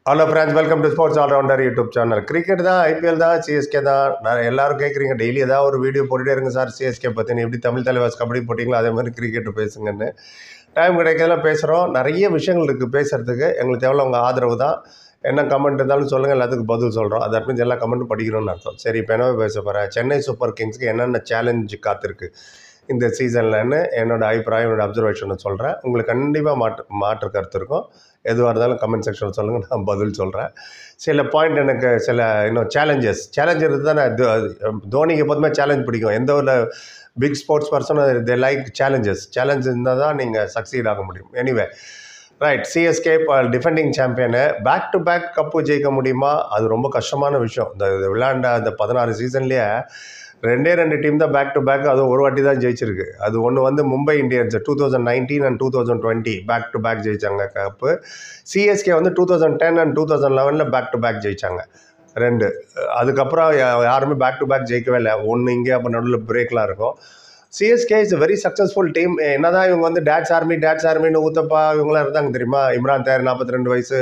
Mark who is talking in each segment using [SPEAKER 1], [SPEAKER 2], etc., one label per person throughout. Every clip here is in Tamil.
[SPEAKER 1] hello friends welcome to sports allrounder YouTube channel cricket தான் ஐபிஎல் தான் சிஎஸ்கே தான் நான் எல்லாரும் கேட்குறீங்க டெய்லி ஏதாவது ஒரு வீடியோ போட்டுட்டே இருங்க சார் சிஎஸ்கே பற்றி எப்படி தமிழ் தலைவாஸ் கபடி போட்டிங்களோ அதே மாதிரி கிரிக்கெட் பேசுங்கன்னு டைம் கிடைக்கிறதுல பேசுகிறோம் நிறைய விஷயங்கள் இருக்குது பேசுகிறதுக்கு எங்களுக்கு தேவையில்ல உங்கள் ஆதரவு தான் என்ன கமெண்ட் இருந்தாலும் சொல்லுங்கள் எல்லாத்துக்கும் பதில் சொல்கிறோம் அது மீன்ஸ் எல்லா கமெண்ட்டும் படிக்கணும்னு அர்த்தம் சரி இப்போ என்ன பேச போகிறேன் சென்னை சூப்பர் கிங்ஸ்க்கு என்னென்ன சேலஞ்சு காத்திருக்கு இந்த சீசன்லன்னு என்னோட அபிப்பிராயம் என்னோட அப்சர்வேஷனை சொல்கிறேன் உங்களுக்கு கண்டிப்பாக மாற்று மாற்று கருத்து இருக்கும் எதுவாக இருந்தாலும் கமெண்ட் செக்ஷனில் சொல்லுங்கள் நான் பதில் சொல்கிறேன் சில பாயிண்ட் எனக்கு சில இன்னும் சேலஞ்சஸ் சேலஞ்சர் தான் நான் தோ- தோனிக்கு எப்போதுமே சேலஞ்ச் பிடிக்கும் எந்த ஒரு பிக் ஸ்போர்ட்ஸ் பர்சனும் தே லைக் சேலஞ்சஸ் சேலஞ்ச் இருந்தால் தான் நீங்கள் சக்சீட் ஆக முடியும் எனிவே ரைட் சிஎஸ்கே இப்போ defending champion back to back cup ஜெயிக்க முடியுமா அது ரொம்ப கஷ்டமான விஷயம் இந்த இது விளையாண்ட அந்த பதினாறு சீசன்லேயே ரெண்டே ரெண்டு டீம் தான் பேக் டு பேக் அதுவும் ஒரு வாட்டி தான் ஜெயிச்சிருக்கு அது ஒன்று வந்து Mumbai Indians two thousand nineteen and two thousand twenty back to back ஜெயிச்சாங்க கப்பு சிஎஸ்கே வந்து two thousand ten and two thousand லெவனில் பேக் டு பேக் ஜெயிச்சாங்க ரெண்டு அதுக்கப்புறம் யா- யாருமே பேக் டு பேக் ஜெயிக்கவே இல்லை ஒன்று இங்கே அப்போ நடுவில் பிரேக்லாம் இருக்கும் CSK is very successful team என்னதான் இவங்க வந்து டேட்ஸ் ஆர்மி டேட்ஸ் ஆர்மின்னு ஊத்தப்பா இவங்களாம் இருந்தாங்க தெரியுமா இம்ரான் தேர் நாற்பத்தி ரெண்டு வயசு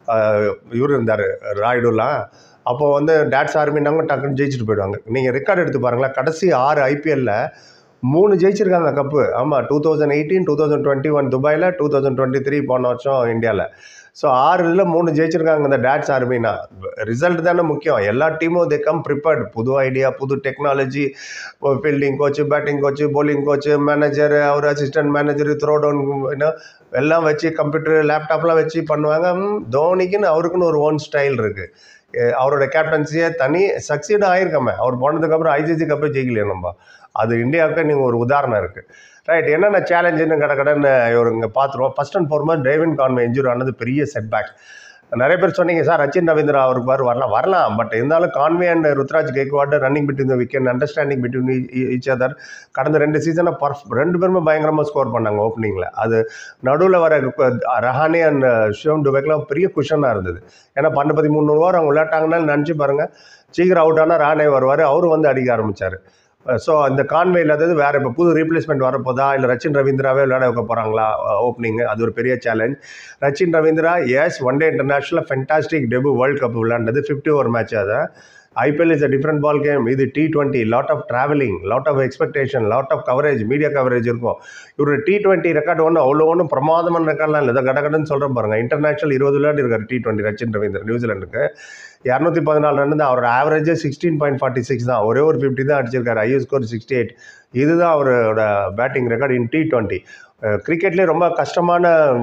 [SPEAKER 1] இவர் இருந்தார் ராய்டுலாம் அப்போ வந்து டேட்ஸ் ஆர்மினாங்க டக்குன்னு ஜெயிச்சுட்டு போயிடுவாங்க நீங்கள் ரெக்கார்ட் எடுத்து பாருங்களேன் கடைசி ஆறு ஐபிஎல்ல மூணு ஜெயிச்சிருக்காங்க கப்பு ஆமாம் two thousand eighteen two thousand twenty one துபாயில் டூ தௌசண்ட் டுவெண்ட்டி த்ரீ போன வருஷம் இந்தியாவில் ஸோ ஆறு இதில் மூணு ஜெயிச்சிருக்காங்க இந்த டேட்ஸ் ஆர்மினா ரிசல்ட் தானே முக்கியம் எல்லா டீமும் தே கம் ப்ரிப்பேர்ட் புது ஐடியா புது technology fielding coach batting coach bowling coach manager அவர் அசிஸ்டன்ட் மேனேஜர் த்ரோ டவுன் எல்லாம் வச்சு கம்ப்யூட்டர் லேப்டாப்லாம் வச்சு பண்ணுவாங்க ம், தோனிக்குன்னு அவருக்குன்னு ஒரு ஓன் ஸ்டைல் இருக்குது அவரோட கேப்டன்சியே தனி சக்சீடும் ஆயிருக்காம அவர் போனதுக்கப்புறம் ஐசிசி கப்பே ஜெயிக்கலையே நம்ம அது இந்தியாவுக்கு நீங்கள் ஒரு உதாரணம் இருக்குது ரைட் என்னென்ன சேலஞ்சுன்னு கடை கடன் ஒரு இங்கே பார்த்துருவோம் first and foremost Devon Conway injury ஆனது பெரிய செட்பேக் நிறைய பேர் சொன்னீங்க சார் ரச்சின் ரவீந்திரா அவருக்கு பாரு வரலாம் வரலாம் பட் இருந்தாலும் Conway and Ruturaj Gaikwad running between the wicket understanding between each other கடந்த ரெண்டு சீசனை பர்ஃப் ரெண்டு பேருமே பயங்கரமாக ஸ்கோர் பண்ணாங்க ஓப்பனிங்கில் அது நடுவில் வர கு- ரஹானே அண்ட் ஷிவம் டுபேக்லாம் பெரிய குஷனாக இருந்தது ஏன்னா பன்னெண்டு பத்தி மூணு ஓவர் அவங்க விளையாட்டாங்கன்னு நினச்சி பாருங்கள் சீக்கிரம் அவுட் ஆனால் ராணே வருவார் அவரும் வந்து அடிக்க ஆரம்பிச்சார் ஸோ அந்த கான்வே இல்லாதது வேற இப்போ புது ரீப்ளேஸ்மெண்ட் வரப்போதா இல்லை ரச்சின் ரவீந்திராவே விளையாட வைக்க போகிறாங்களா ஓப்பனிங் அது ஒரு பெரிய challenge Rachin Ravindra as one day international fantastic debut world cup விளையாண்டது ஃபிஃப்டி ஓவர் மேட்ச் அதை IPL is a different ball game இது T twenty lot of travelling lot of expectation lot of coverage media coverage இருக்கும் இவர் டி டுவெண்ட்டி ரெக்கார்டு ஒன்றும் அவ்வளோ ஒன்றும் பிரமாதமான ரெக்கார்ட்லாம் இல்லை இதை கடகடன்னு சொல்கிறேன் பாருங்க இன்டர்நேஷனல் இருபது விளையாடி இருக்காரு டி டுவெண்ட்டி ரச்சின் ரவீந்திரன் நியூசிலாண்டுக்கு இரநூத்தி பதினாலு ரன் தான் அவரோட ஆவரேஜே சிக்ஸ்டீன் பாயிண்ட் ஃபார்ட்டி சிக்ஸ் தான் ஒரே ஒரு ஃபிஃப்டி தான் அடிச்சிருக்காரு ஐஎஸ் ஸ்கோர் சிக்ஸ்டி எயிட் இதுதான் அவரோட batting record in T twenty கிரிக்கெட்லேயே ரொம்ப கஷ்டமான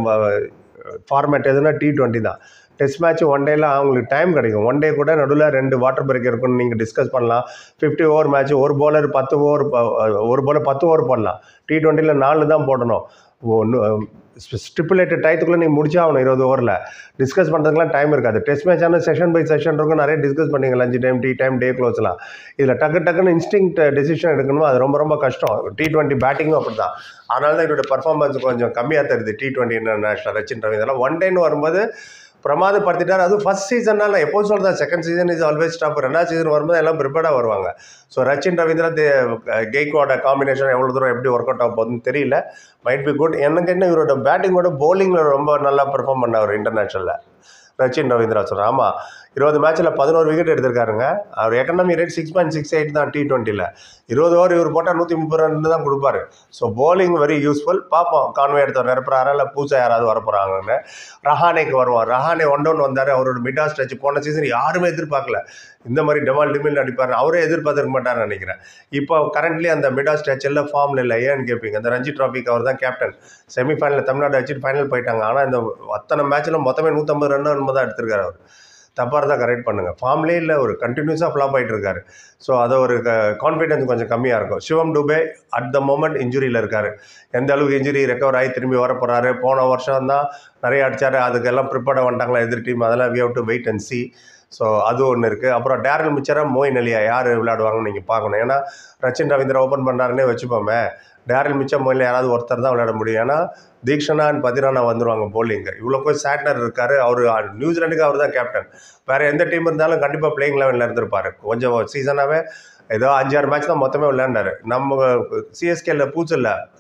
[SPEAKER 1] ஃபார்மேட் எதுனா டி டுவெண்ட்டி தான் டெஸ்ட் மேட்ச் ஒன் டேலாம் அவங்களுக்கு டைம் கிடைக்கும் ஒன் டே கூட நடுவில் ரெண்டு வாட்டர் பிரேக் இருக்குன்னு நீங்கள் டிஸ்கஸ் பண்ணலாம் ஃபிஃப்டி ஓவர் மேட்ச் ஒரு bowler பத்து ஓவர் ஒரு bowler பத்து ஓவர் போடலாம் டி டுவெண்ட்டியில் நாலு தான் போடணும் ஒன்று ஸ்டிப்புலேட்டட் டயத்துக்குள்ளே நீங்கள் முடிச்சாகணும் இருபது ஓவரில் டிஸ்கஸ் பண்ணுறதுக்குலாம் டைம் இருக்காது டெஸ்ட் மேட்ச் ஆனால் செஷன் பை செஷன் இருக்கும் நிறைய டிஸ்கஸ் பண்ணீங்க lunch time tea time day க்ளோஸ்லாம் இதில் டக்கு டக்குன்னு இன்ஸ்டிங் டெசிஷன் எடுக்கணும் அது ரொம்ப ரொம்ப கஷ்டம் டி டுவெண்ட்டி பேட்டிங்கும் அப்படி தான் அதனால தான் இதோட பர்ஃபார்மன்ஸ் கொஞ்சம் கம்மியாக தெரியுது T twenty international Rachin Ravindra one டேன்னு வரும்போது பிரமாதப்படுத்திட்டார் அதுவும் ஃபர்ஸ்ட் சீசனால் எப்போ சொல்கிறேன் second season is always top ரெண்டாவது சீசன் வரும்போது எல்லாம் ப்ரிப்பேர்டாக வருவாங்க ஸோ ரச்சின் ரவீந்திரா கெய்கோட காம்பினேஷன் எவ்வளோ தூரம் எப்படி ஒர்க் அவுட் ஆக போகுதுன்னு தெரியல மைட் பி குட் எனக்கு என்ன இவரோட பேட்டிங்கோட bowlingல ரொம்ப நல்லா பெர்ஃபார்ம் பண்ணார் இன்டர்நேஷனலில் ரச்சின் ரவீந்திரா சொல்கிறேன் ஆமாம் இருபது மேட்ச்சில் பதினோரு விக்கெட் எடுத்திருக்காருங்க அவர் economy rate six point six eight தான் டி டுவெண்ட்டியில் இருபது ஓவர் இவர் போட்டால் நூற்றி முப்பது ரன் தான் கொடுப்பாரு ஸோ bowling வெரி யூஸ்ஃபுல் பார்ப்போம் கான்வே எடுத்தவர் நிரப்புறாரா இல்லை பூசா யாராவது வரப்போகிறாங்கன்னு ரஹானேக்கு வருவான் ரஹானே ஒன் டவுன் வந்தார் அவரோட மிட்டா ஸ்ட்ரெச் போன சீசன் யாருமே எதிர்பார்க்கல இந்த மாதிரி டெமால் டிமில் அடிப்பார் அவரே எதிர்பார்த்துருக்க மாட்டார்னு நினைக்கிறேன் இப்போ கரண்ட்லி அந்த மிடா ஸ்ட்ரெச் எல்லாம் ஃபார்மில் இல்லை ஏன்னு கேட்பீங்க அந்த ரஞ்சி ட்ராஃபிக்கு அவர் தான் கேப்டன் செமிஃபைனலில் தமிழ்நாடு வச்சுட்டு ஃபைனல் போயிட்டாங்க ஆனால் இந்த அத்தனை மேட்ச்சில் மொத்தமே நூற்றம்பது ரன் என்னமோ தான் எடுத்திருக்காரு அவர் தப்பாக இருந்தால் கரெக்ட் பண்ணுங்கள் ஃபார்ம்லேயே இல்லை ஒரு கண்டினியூஸாக ஃப்ளாப் ஆகிட்டு இருக்காரு ஸோ அது ஒரு கான்ஃபிடன்ஸ் கொஞ்சம் கம்மியாக இருக்கும் Shivam Dube at the moment இன்ஜுரியில் இருக்கார் எந்த அளவுக்கு இன்ஜுரி ரெக்கவர் ஆகி திரும்பி வர போகிறாரு போன வருஷம் தான் நிறைய அடிச்சாரு அதுக்கெல்லாம் ப்ரிப்பேர்டாக வந்துட்டாங்களா எதிர் டீம் அதெல்லாம் we have to wait and see so அது ஒன்று இருக்குது அப்புறம் டேரல் மிச்சரா மோயின் அலியா யார் விளையாடுவாங்கன்னு நீங்கள் பார்க்கணும் ஏன்னா ரச்சின் ரவீந்திரா ஓப்பன் பண்ணாருன்னே வச்சுப்போமே டேரல் மிச்சம் மோயில் யாராவது ஒருத்தர் தான் விளையாட முடியும் ஏன்னா தீக்ஷனா அண்ட் பதிரானா வந்துருவாங்க bowling இவ்வளோ போய் சாட்னர் இருக்காரு அவர் நியூசிலாண்டுக்கு அவர் தான் கேப்டன் வேறு எந்த டீம் இருந்தாலும் கண்டிப்பாக பிளேயிங் லெவலில் இருந்திருப்பாரு கொஞ்சம் சீசனாகவே ஏதோ அஞ்சாறு மேட்ச் தான் மொத்தமே விளையாண்டாரு நம்ம சிஎஸ்கேல பூச்சில்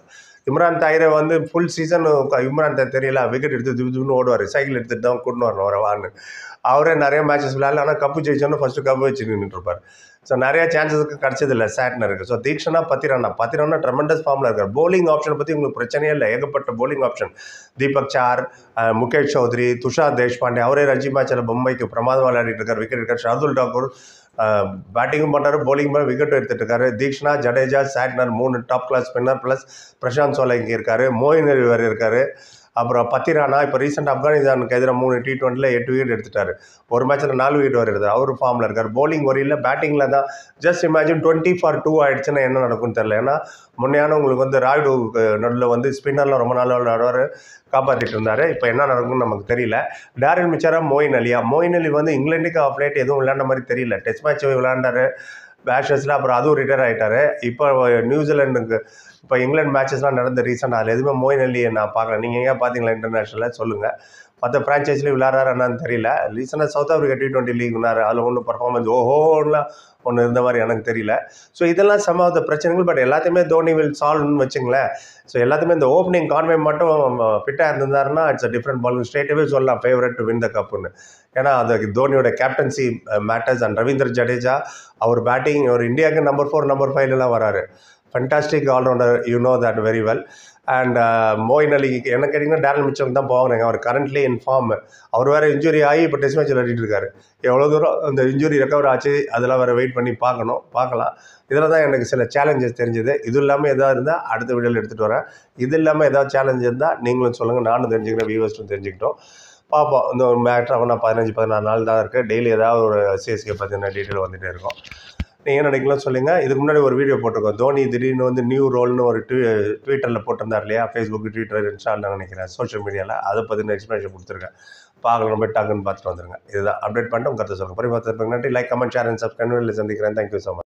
[SPEAKER 1] இம்ரான் தாயிரை வந்து ஃபுல் சீசன் இம்ரான் தாய் தெரியல விக்கெட் எடுத்து திபு திபுன்னு ஓடுவார் சைக்கிள் எடுத்துட்டு தான் கூட்டின்னு வரணும் வர வான்னு அவரே நிறைய மேட்சஸ் விளையாடல ஆனால் கப்பு ஜெயிச்சோன்னு ஃபஸ்ட்டு கப்பு வச்சு நின்றுட்டு இருப்பார் ஸோ நிறைய சான்சஸ்க்கு கிடச்சதில்ல சேட்னருக்கு ஸோ தீக்ஷனா பத்திரானா பத்திரானா ட்ரெமெண்டஸ் ஃபார்மில் இருக்கார் bowling ஆப்ஷன் பற்றி உங்களுக்கு பிரச்சனையே இல்லை ஏகப்பட்ட bowling option Deepak Chahar ah, Mukesh Choudhary Tushar Deshpande அவரே ரஞ்சி மேட்சில் மும்பைக்கு பிரமாதம் விளையாடிட்டு இருக்கார் விக்கெட் எடுக்கார் ஷார்துல் டாக்கூர் பேட்டிங்கும் பண்ணுறாரு bowling பண்ண விக்கெட் எடுத்துட்டு இருக்காரு தீக்ஷனா ஜடேஜா சாட்னர் மூணு top class spinner plus Prashant Solanki இருக்காரு மோயின் அலி வேறு இருக்காரு அப்புறம் பத்திரானா இப்போ ரீசெண்ட் ஆப்கானிஸ்தானுக்கு எதிராக மூணு டி டுவெண்ட்டியில் எட்டு விக்கெட் எடுத்துட்டாரு ஒரு மேட்ச்சில் நாலு விக்கெட் வர எடுத்தார் அவர் ஃபார்மில் இருக்கார் bowling வரையில் பேட்டிங்கில் தான் just imagine twenty for two ஆயிடுச்சுன்னா என்ன நடக்கும்னு தெரியல ஏன்னா முன்னையான உங்களுக்கு வந்து ராய்டு நடுவில் வந்து ஸ்பின்னர்லாம் ரொம்ப நாள் விளையாடுவார் காப்பாற்றிட்டு இருந்தார் இப்போ என்ன நடக்கும்னு நமக்கு தெரியல டேரில் மிச்சரா மோயின் அலியா மோயின் அலி வந்து இங்கிலாந்துக்கு ஆஃப் லேட் எதுவும் விளையாண்ட மாதிரி தெரியல டெஸ்ட் மேட்ச் விளையாண்டாரு பேஷஸில் அப்புறம் அதுவும் ரிட்டையர் ஆகிட்டாரு இப்போ நியூசிலாண்டுக்கு இப்போ இங்கிலாந்து மேட்சஸ்லாம் நடந்த ரீசன் அதில் எதுவுமே மோயின் அலியை நான் பார்க்கல நீங்கள் எங்கே பார்த்தீங்களா இன்டர்நேஷனலில் சொல்லுங்கள் மற்ற ஃப்ரான்ச்சைஸ்லேயும் விளையாடுறாரு என்னன்னு தெரியல ரீசெண்டாக South Africa T twenty league விளாரு அதில் ஒன்றும் பர்ஃபார்மன்ஸ் ஓஹோன்லாம் ஒன்று இருந்த மாதிரி எனக்கு தெரியல ஸோ இதெல்லாம் சம் ஆஃப் த பிரச்சனைகள் பட் எல்லாத்தையுமே தோனி வில் சால்வ்னு வச்சுங்களேன் ஸோ எல்லாத்தையுமே இந்த ஓப்பனிங் கான்வே மட்டும் ஃபிட்டாக இருந்திருந்தாருன்னா இட்ஸ் அ டிஃப்ரெண்ட் பால் ஸ்ட்ரேட்டாகவே சொல்லலாம் ஃபேவரட் டு வின் த கப்புன்னு ஏன்னா அது தோனியோட captaincy matters and Ravinder Jadeja அவர் பேட்டிங் அவர் இந்தியாவுக்கு நம்பர் ஃபோர் நம்பர் ஃபைவ்லாம் வராரு fantastic allrounder you know that very well and Moeen Ali என்ன கேட்டிங்கன்னா டேரல் மிச்சம் தான் போவாங்க அவர் கரண்ட்லி இன்ஃபார்ம் அவர் வேறு இன்ஜுரி ஆகி இப்போ டெஸ்ட் மேட்ச் விளையாடிட்டு இருக்காரு எவ்வளோ தூரம் அந்த இன்ஜுரி ரெக்கவர் ஆச்சு அதெல்லாம் வேறு வெயிட் பண்ணி பார்க்கணும் பார்க்கலாம் இதில் தான் எனக்கு சில சேலஞ்சஸ் தெரிஞ்சுது இது இல்லாமல் எதாவது இருந்தால் அடுத்த வீடியோவில் எடுத்துகிட்டு வரேன் இது இல்லாமல் ஏதாவது சேலஞ்ச் இருந்தால் நீங்களும் சொல்லுங்கள் நானும் தெரிஞ்சுக்கிறேன் வியூவர்ஸும் தெரிஞ்சுக்கிட்டோம் பார்ப்போம் இந்த ஒரு மேட்ரு அவனா பதினஞ்சு பதினாறு நாள் தான் இருக்குது டெய்லி ஏதாவது ஒரு சிஎஸ்கே பற்றின டீட்டெயில் வந்துகிட்டே இருக்கும் நீங்கள் என்ன நினைக்கலாம் சொல்லுங்கள் இதுக்கு முன்னாடி ஒரு வீடியோ போட்டிருக்கோம் தோனி திடீர்னு வந்து நியூ ரோல்னு ஒரு ட்வீ ட்விட்டரில் போட்டிருந்தார் இல்லையா ஃபேஸ்புக் ட்விட்டர் இன்ஸ்டால் நினைக்கிறேன் சோஷியல் மீடியாவில் அதை பற்றின எக்ஸ்ப்ளனேஷன் கொடுத்துருக்கேன் பார்க்கலாம் போய் டக்குன்னு பார்த்துட்டு வந்துருங்க இதுதான் அப்டேட் பண்ணிட்டு உங்கள் கருத்தை சொல்லுங்கள் பரிமாற்றத்துக்கு நன்றி like comment share and subscribe சந்திக்கிறேன் தேங்க்யூ ஸோ மச்